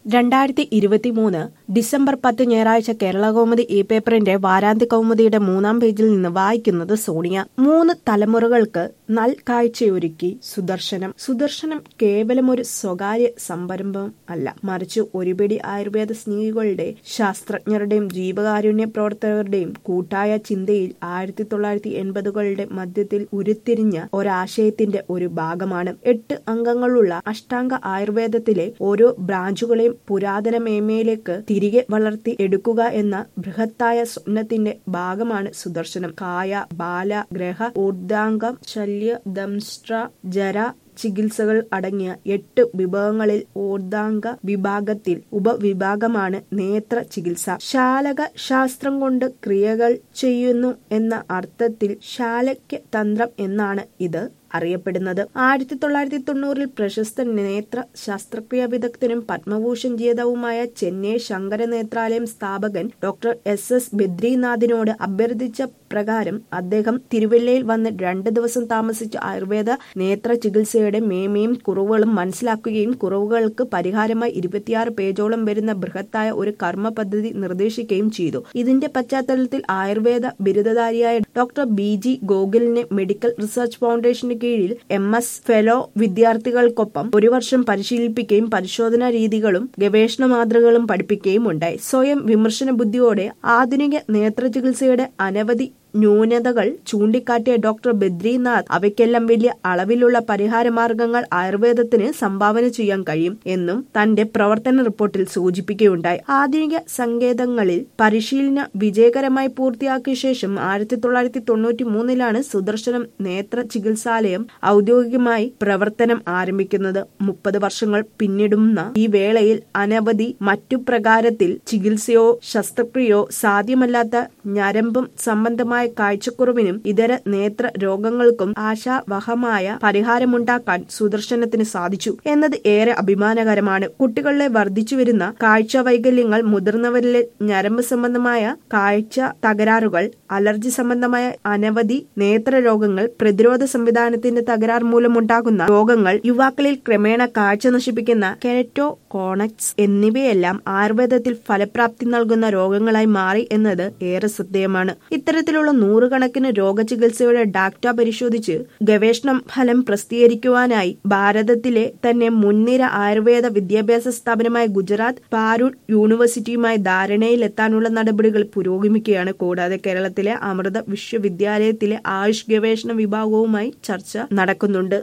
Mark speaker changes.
Speaker 1: രണ്ടായിരത്തി ഇരുപത്തിമൂന്ന് ഡിസംബർ പത്ത് ഞായറാഴ്ച കേരള കൗമുദി ഈ പേപ്പറിന്റെ വാരാന്ത്യ കൗമുദിയുടെ മൂന്നാം പേജിൽ നിന്ന് വായിക്കുന്നത് സോണിയ മൂന്ന് തലമുറകൾക്ക് നൽ കാഴ്ചയൊരുക്കി സുദർശനം സുദർശനം കേവലം ഒരു സ്വകാര്യ സംരംഭം അല്ല മറിച്ച് ഒരുപിടി ആയുർവേദ സ്നേഹികളുടെ ശാസ്ത്രജ്ഞരുടെയും ജീവകാരുണ്യ പ്രവർത്തകരുടെയും കൂട്ടായ ചിന്തയിൽ ആയിരത്തി തൊള്ളായിരത്തി എൺപതുകളുടെ മധ്യത്തിൽ ഉരുത്തിരിഞ്ഞ ഒരാശയത്തിന്റെ ഒരു ഭാഗമാണ് എട്ട് അംഗങ്ങളുള്ള അഷ്ടാംഗ ആയുർവേദത്തിലെ ഓരോ ബ്രാഞ്ചുകളെയും പുരാതന മേന്മയിലേക്ക് തിരികെ വളർത്തി എടുക്കുക എന്ന ബൃഹത്തായ സ്വപ്നത്തിന്റെ ഭാഗമാണ് സുദർശനം കായ ബാല ഗ്രഹ ഊർദ്ധാംഗം ശല്യ ദംഷ്ട്ര ജര ചികിത്സകൾ അടങ്ങിയ എട്ട് വിഭാഗങ്ങളിൽ ഊർദ്ധാംഗ വിഭാഗത്തിൽ ഉപവിഭാഗമാണ് നേത്ര ചികിത്സ ശാലക ശാസ്ത്രം കൊണ്ട് ക്രിയകൾ ചെയ്യുന്നു എന്ന അർത്ഥത്തിൽ ശാലക്യ തന്ത്രം എന്നാണ് ഇത് അറിയപ്പെടുന്നത് ആയിരത്തി തൊള്ളായിരത്തി തൊണ്ണൂറിൽ പ്രശസ്ത നേത്ര ശസ്ത്രക്രിയാ വിദഗ്ധനും പത്മഭൂഷൺ ജേതാവുമായ ചെന്നൈ ശങ്കര നേത്രാലയം സ്ഥാപകൻ ഡോക്ടർ എസ് എസ് ബദ്രിനാഥിനോട് അഭ്യർത്ഥിച്ച പ്രകാരം അദ്ദേഹം തിരുവല്ലയിൽ വന്ന് രണ്ട് ദിവസം താമസിച്ച് ആയുർവേദ നേത്ര ചികിത്സയുടെ മേമയും കുറവുകളും മനസ്സിലാക്കുകയും കുറവുകൾക്ക് പരിഹാരമായി ഇരുപത്തിയാറ് പേജോളം വരുന്ന ബൃഹത്തായ ഒരു കർമ്മ പദ്ധതി നിർദ്ദേശിക്കുകയും ചെയ്തു ഇതിന്റെ പശ്ചാത്തലത്തിൽ ആയുർവേദ ബിരുദധാരിയായ ഡോക്ടർ ബി ജി ഗോകുലിനെ മെഡിക്കൽ റിസർച്ച് ഫൗണ്ടേഷന് കീഴിൽ എം എസ് ഫെലോ വിദ്യാർത്ഥികൾക്കൊപ്പം ഒരു വർഷം പരിശീലിപ്പിക്കുകയും പരിശോധനാ രീതികളും ഗവേഷണ മാതൃകകളും പഠിപ്പിക്കുകയും ഉണ്ടായി സ്വയം വിമർശന ബുദ്ധിയോടെ ആധുനിക നേത്ര ചികിത്സയുടെ അനവധി ന്യൂനതകൾ ചൂണ്ടിക്കാട്ടിയ ഡോക്ടർ ബദ്രിനാഥ് അവയ്ക്കെല്ലാം വലിയ അളവിലുള്ള പരിഹാര മാർഗങ്ങൾ ആയുർവേദത്തിന് സംഭാവന ചെയ്യാൻ കഴിയും എന്നും തന്റെ പ്രവർത്തന റിപ്പോർട്ടിൽ സൂചിപ്പിക്കുകയുണ്ടായി ആധുനിക സങ്കേതങ്ങളിൽ പരിശീലന വിജയകരമായി പൂർത്തിയാക്കിയ ശേഷം ആയിരത്തി തൊള്ളായിരത്തി തൊണ്ണൂറ്റി മൂന്നിലാണ് സുദർശനം നേത്ര ചികിത്സാലയം ഔദ്യോഗികമായി പ്രവർത്തനം ആരംഭിക്കുന്നത് മുപ്പത് വർഷങ്ങൾ പിന്നിടുന്ന ഈ വേളയിൽ അനവധി മറ്റു പ്രകാരത്തിൽ ചികിത്സയോ ശസ്ത്രക്രിയയോ സാധ്യമല്ലാത്ത ഞരമ്പും സംബന്ധമായ കാഴ്ചക്കുറവിനും ഇതര നേത്ര രോഗങ്ങൾക്കും ആശാവഹമായ പരിഹാരമുണ്ടാക്കാൻ സുദർശനത്തിന് സാധിച്ചു എന്നത് ഏറെ അഭിമാനകരമാണ് കുട്ടികളിലെ വർദ്ധിച്ചു വരുന്ന കാഴ്ച വൈകല്യങ്ങൾ മുതിർന്നവരിലെ ഞരമ്പ് സംബന്ധമായ കാഴ്ച തകരാറുകൾ അലർജി സംബന്ധമായ അനവധി നേത്ര രോഗങ്ങൾ പ്രതിരോധ സംവിധാനത്തിന്റെ തകരാർ മൂലമുണ്ടാകുന്ന രോഗങ്ങൾ യുവാക്കളിൽ ക്രമേണ കാഴ്ച നശിപ്പിക്കുന്ന കെരറ്റോ കോണക്സ് എന്നിവയെല്ലാം ആയുർവേദത്തിൽ ഫലപ്രാപ്തി നൽകുന്ന രോഗങ്ങളായി മാറി എന്നത് ഏറെ ശ്രദ്ധേയമാണ് ഇത്തരത്തിലുള്ള നൂറുകണക്കിന് രോഗചികിത്സയുടെ ഡാറ്റ പരിശോധിച്ച് ഗവേഷണം ഫലം പ്രസിദ്ധീകരിക്കുവാനായി ഭാരതത്തിലെ തന്നെ മുൻനിര ആയുർവേദ വിദ്യാഭ്യാസ സ്ഥാപനമായ ഗുജറാത്ത് പാരൂർ യൂണിവേഴ്സിറ്റിയുമായി ധാരണയിലെത്താനുള്ള നടപടികൾ പുരോഗമിക്കുകയാണ് കൂടാതെ കേരളത്തിലെ അമൃത വിശ്വവിദ്യാലയത്തിലെ ആയുഷ് ഗവേഷണ വിഭാഗവുമായി ചർച്ച നടക്കുന്നുണ്ട്